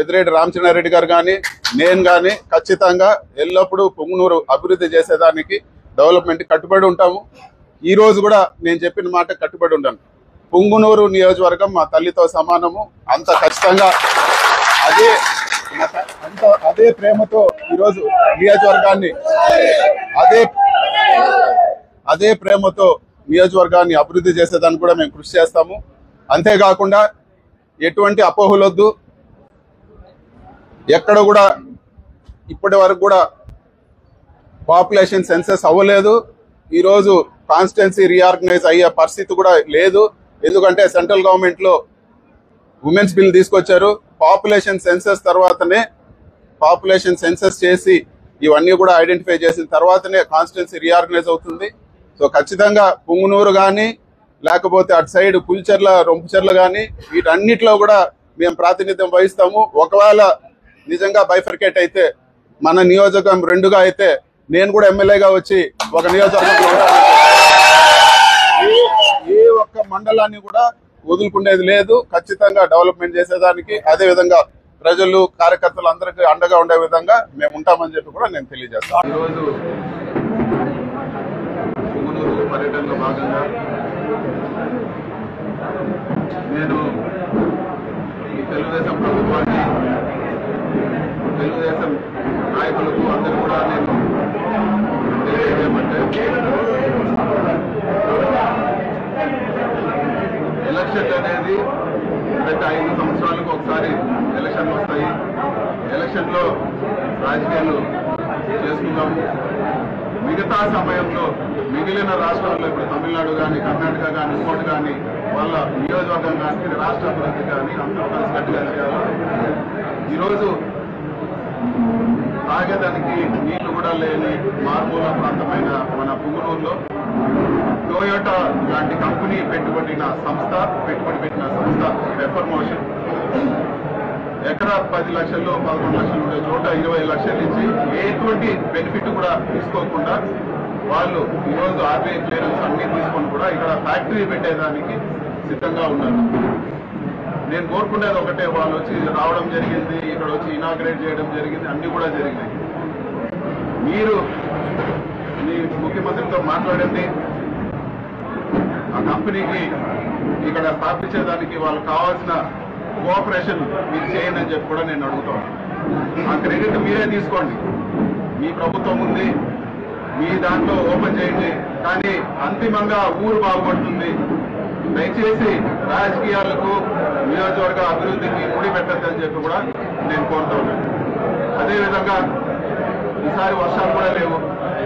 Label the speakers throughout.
Speaker 1: పెద్దిరెడ్డి రామచంద్రారెడ్డి గారు కానీ నేను కానీ ఖచ్చితంగా ఎల్లప్పుడూ పొంగునూరు అభివృద్ధి చేసేదానికి డెవలప్మెంట్ కట్టుబడి ఉంటాము ఈ రోజు కూడా నేను చెప్పిన మాట కట్టుబడి ఉంటాను పొంగునూరు నియోజకవర్గం మా తల్లితో సమానము అంత ఖచ్చితంగా అదే అంత అదే ప్రేమతో ఈరోజు నియోజకవర్గాన్ని అదే అదే ప్రేమతో నియోజకవర్గాన్ని అభివృద్ధి చేసేదానికి కూడా మేము కృషి చేస్తాము అంతేకాకుండా ఎటువంటి అపోహలొద్దు ఎక్కడ కూడా ఇప్పటి వరకు కూడా పాపులేషన్ సెన్సెస్ అవ్వలేదు ఈరోజు కాన్స్టిట్యున్సీ రీఆర్గనైజ్ అయ్యే పరిస్థితి కూడా లేదు ఎందుకంటే సెంట్రల్ గవర్నమెంట్ లో ఉమెన్స్ బిల్ తీసుకొచ్చారు పాపులేషన్ సెన్సెస్ తర్వాతనే పాపులేషన్ సెన్సెస్ చేసి ఇవన్నీ కూడా ఐడెంటిఫై చేసిన తర్వాతనే కాన్స్టిట్యున్సీ రీఆర్గనైజ్ అవుతుంది సో ఖచ్చితంగా పుంగునూరు కానీ లేకపోతే అటు సైడ్ పులిచెర్ల రొంపుచెర్ల కానీ వీటన్నిటిలో కూడా మేము ప్రాతినిధ్యం వహిస్తాము ఒకవేళ నిజంగా బైఫర్కేట్ అయితే మన నియోజకవర్గం రెండుగా అయితే నేను కూడా ఎమ్మెల్యేగా వచ్చి ఒక నియోజకవర్గంలో ఉంటాను. ఏ- ఏ ఒక్క మండలాన్ని కూడా వదులుకునేది లేదు ఖచ్చితంగా డెవలప్మెంట్ చేసేదానికి అదే విధంగా ప్రజలు కార్యకర్తలు అందరికీ అండగా ఉండే విధంగా మేము ఉంటామని చెప్పి కూడా నేను తెలియజేస్తాను ఈరోజు పుంగనూరు పర్యటనలో భాగంగా నేను ఈ తెలుగుదేశం ప్రభుత్వాన్ని తెలుగుదేశం నాయకులకు అందరూ కూడా నేను తెలియజేయమంటే ఎలక్షన్ అనేది ప్రతి ఐదు సంవత్సరాలకు ఒకసారి ఎలక్షన్లు వస్తాయి ఎలక్షన్లో రాజకీయాలు చేసుకుందాము మిగతా సమయంలో మిగిలిన రాష్ట్రాల్లో ఇప్పుడు తమిళనాడు కానీ కర్ణాటక కానీ ఇంకోటి కానీ వాళ్ళ నియోజకవర్గం కానీ రాష్ట్ర అభివృద్ధి కానీ అందరూ కలిసికట్టుగా చేయాలి ఈరోజు తాగేదానికి నీళ్లు కూడా లేని మారుమూల ప్రాంతమైన మన పుంగనూరులో టొయోటా లాంటి కంపెనీ పెట్టుబడిన సంస్థ పెట్టుబడి పెట్టిన సంస్థ పెప్పర్ మోషన్ ఎకరా పది లక్షలు పదకొండు లక్షలు ఉండే చోట ఇరవై లక్షల నుంచి ఎటువంటి బెనిఫిట్ కూడా తీసుకోకుండా వాళ్ళు ఈరోజు ఆర్బీఐ క్లియరెన్స్ అన్ని తీసుకొని కూడా ఇక్కడ ఫ్యాక్టరీ పెట్టేదానికి సిద్ధంగా ఉన్నారు నేను కోరుకునేది ఒకటే వాళ్ళు వచ్చి రావడం జరిగింది ఇక్కడ వచ్చి ఇనాగ్రేట్ చేయడం జరిగింది అన్ని కూడా జరిగినాయి మీరు మీ ముఖ్యమంత్రితో మాట్లాడండి ఆ కంపెనీకి ఇక్కడ స్థాపించేదానికి వాళ్ళకి కావాల్సిన కోఆపరేషన్ మీరు చేయండి అని చెప్పి కూడా నేను అడుగుతాను ఆ క్రెడిట్ మీరే తీసుకోండి మీ ప్రభుత్వం ఉంది మీ దాంట్లో ఓపెన్ చేయండి కానీ అంతిమంగా ఊరు బాగుపడుతుంది దయచేసి రాజకీయాలకు నియోజకవర్గ అభివృద్ధికి ముడి పెట్టద్దని చెప్పి కూడా నేను కోరుతా ఉన్నాను అదేవిధంగా ఈసారి వర్షాలు కూడా లేవు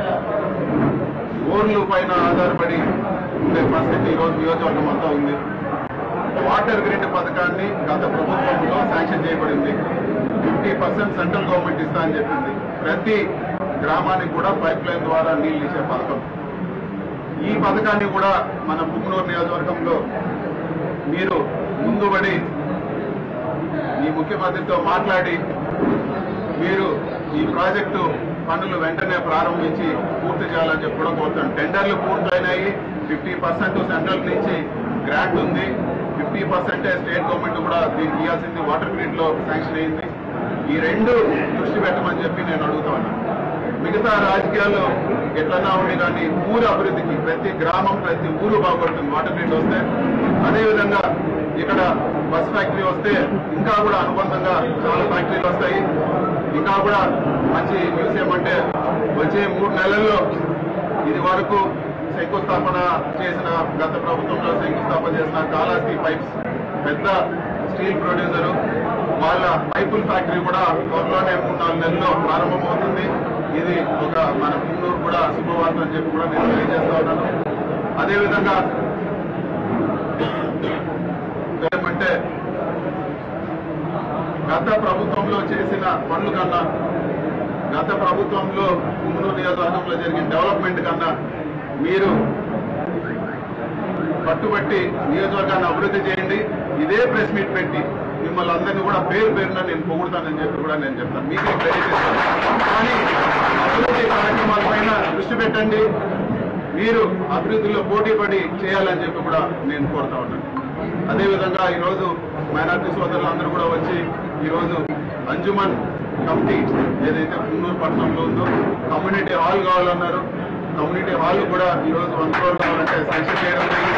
Speaker 1: ఊర్లు పైన ఆధారపడి ఉండే పరిస్థితి ఈరోజు నియోజకవర్గం అంతా ఉంది వాటర్ గ్రిడ్ పథకాన్ని గత ప్రభుత్వంలో శాంక్షన్ చేయబడింది ఫిఫ్టీ పర్సెంట్ సెంట్రల్ గవర్నమెంట్ ఇస్తా అని చెప్పింది ప్రతి గ్రామానికి కూడా పైప్ లైన్ ద్వారా నీళ్లు ఇచ్చే పథకం ఈ పథకాన్ని కూడా మన పుంగనూరు నియోజకవర్గంలో మీరు ముందుబడి ఈ ముఖ్యమంత్రితో మాట్లాడి మీరు ఈ ప్రాజెక్టు పనులు వెంటనే ప్రారంభించి పూర్తి చేయాలని చెప్పి కూడా కోరుతాను టెండర్లు పూర్తయినాయి ఫిఫ్టీ పర్సెంట్ సెంట్రల్ నుంచి గ్రాంట్ ఉంది ఫిఫ్టీ పర్సెంటే స్టేట్ గవర్నమెంట్ కూడా దీనికి ఇవ్వాల్సింది వాటర్ గ్రిడ్ లో శాంక్షన్ అయింది ఈ రెండు దృష్టి పెట్టమని చెప్పి నేను అడుగుతాను మిగతా రాజకీయాల్లో ఎట్లన్నా ఉండి కానీ ఊరు అభివృద్ధికి ప్రతి గ్రామం ప్రతి ఊరు బాగుపడుతుంది వాటర్ గ్రిడ్ వస్తే అదేవిధంగా ఇక్కడ బస్ ఫ్యాక్టరీ వస్తే ఇంకా కూడా అనుబంధంగా చాలా ఫ్యాక్టరీలు వస్తాయి ఇంకా కూడా మంచి మ్యూజియం అంటే వచ్చే మూడు నెలల్లో ఇది వరకు శంకుస్థాపన చేసిన గత ప్రభుత్వంలో శంకుస్థాపన చేసిన కాళహస్తి పైప్స్ పెద్ద స్టీల్ ప్రొడ్యూసర్ వాళ్ళ పైపుల్ ఫ్యాక్టరీ కూడా త్వరలోనే మూడు నాలుగు నెలల్లో ప్రారంభమవుతుంది ఇది ఒక మన పుంగూరు కూడా శుభవార్త అని చెప్పి కూడా నేను తెలియజేస్తా ఉన్నాను అదేవిధంగా ఏమంటే గత ప్రభుత్వంలో చేసిన పనులు కన్నా గత ప్రభుత్వంలో పుంగనూరు నియోజకవర్గంలో జరిగిన డెవలప్మెంట్ కన్నా మీరు పట్టుబట్టి నియోజకవర్గాన్ని అభివృద్ధి చేయండి ఇదే ప్రెస్ మీట్ పెట్టి మిమ్మల్ని అందరినీ కూడా పేరు పేరున నేను పొగుడుతానని చెప్పి కూడా నేను చెప్తాను మీకే క్రెడిట్ ఇస్తాను కానీ అభివృద్ధి కార్యక్రమాల పైన దృష్టి పెట్టండి మీరు అభివృద్ధిలో పోటీ పడి చేయాలని చెప్పి కూడా నేను కోరుతా ఉన్నాను అదేవిధంగా ఈరోజు మైనార్టీ సోదరులు అందరూ కూడా వచ్చి ఈరోజు అంజుమన్ కమిటీ ఏదైతే పున్నూరు పట్టణంలో ఉందో కమ్యూనిటీ హాల్ కావాలన్నారు కమ్యూనిటీ హాల్ కూడా ఈ రోజు వన్ క్రోర్ కావాలంటే శాంక్షన్ చేయడం జరిగింది